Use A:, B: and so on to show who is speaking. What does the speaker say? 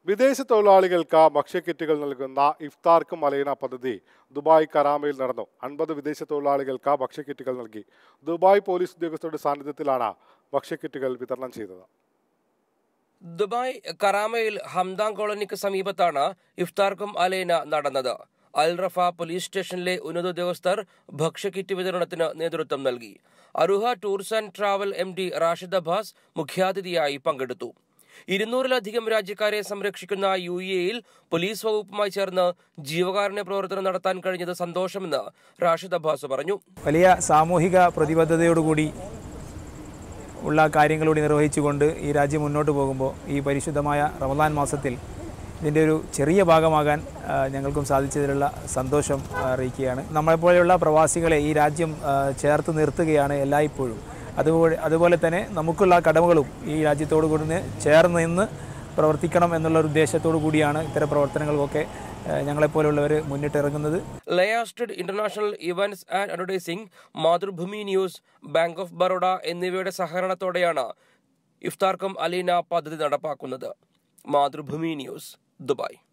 A: വിദേശ തൊഴിലാളികൾക്ക് ഭക്ഷ്യക്കിറ്റുകൾ നൽകുന്ന ഇഫ്താർക്കും മലയിന പദ്ധതി ദുബായ് കരാമയിൽ നടന്നു അൻപത് വിദേശ തൊഴിലാളികൾക്ക് ഭക്ഷ്യക്കിറ്റുകൾ നൽകി ദുബായ് പോലീസ് ഉദ്യോഗസ്ഥരുടെ സാന്നിധ്യത്തിലാണ് ഭക്ഷ്യക്കിറ്റുകൾ വിതരണം ചെയ്തത്
B: ദുബായ് കറാമയിൽ ഹംദാൻ കോളനിക്ക് സമീപത്താണ് ഇഫ്താർക്കും അലൈന നടന്നത് അൽ റഫ പോലീസ് സ്റ്റേഷനിലെ ഉന്നത ഉദ്യോഗസ്ഥർ ഭക്ഷ്യക്കിറ്റ് വിതരണത്തിന് നേതൃത്വം നൽകി Aruha tours and travel M D Rashid Abbas മുഖ്യാതിഥിയായി പങ്കെടുത്തു ഇരുന്നൂറിലധികം രാജ്യക്കാരെ സംരക്ഷിക്കുന്ന യു എയിൽ പോലീസ് വകുപ്പുമായി ചേർന്ന് ജീവകാരുണ്യ പ്രവർത്തനം നടത്താൻ കഴിഞ്ഞത് സന്തോഷമെന്ന് റാഷിദ് അബ്ബാസ് പറഞ്ഞു
C: വലിയ സാമൂഹിക പ്രതിബദ്ധതയോടുകൂടി ഉള്ള കാര്യങ്ങളൂടി നിർവഹിച്ചുകൊണ്ട് ഈ രാജ്യം മുന്നോട്ട് പോകുമ്പോൾ ഈ പരിശുദ്ധമായ റമദാൻ മാസത്തിൽ ഇതിൻ്റെ ഒരു ചെറിയ ഭാഗമാകാൻ ആ, ഞങ്ങൾക്കും സാധിച്ചതിലുള്ള സന്തോഷം ആ, അറിയിക്കുകയാണ് നമ്മളെപ്പോലെയുള്ള പ്രവാസികളെ ഈ രാജ്യം ആ, ചേർത്ത് നിർത്തുകയാണ് എല്ലായ്പ്പോഴും അതുപോലെ അതുപോലെ തന്നെ നമുക്കുള്ള കടമകളും ഈ രാജ്യത്തോടു കൂടി ചേർന്ന് നിന്ന് പ്രവർത്തിക്കണം എന്നുള്ള ഒരു ഉദ്ദേശത്തോടു കൂടിയാണ് ഇത്തരം പ്രവർത്തനങ്ങൾക്കൊക്കെ ആ, ഞങ്ങളെപ്പോലുള്ളവർ മുന്നിട്ടിറങ്ങുന്നത്
B: ലയാസ്റ്റഡ് international events and advertising Mathrubhumi news bank of Baroda എന്നിവയുടെ സഹകരണത്തോടെയാണ് ഇഫ്താർക്കും അലീന പദ്ധതി നടപ്പാക്കുന്നത് മാതൃഭൂമി ന്യൂസ് ദുബായ്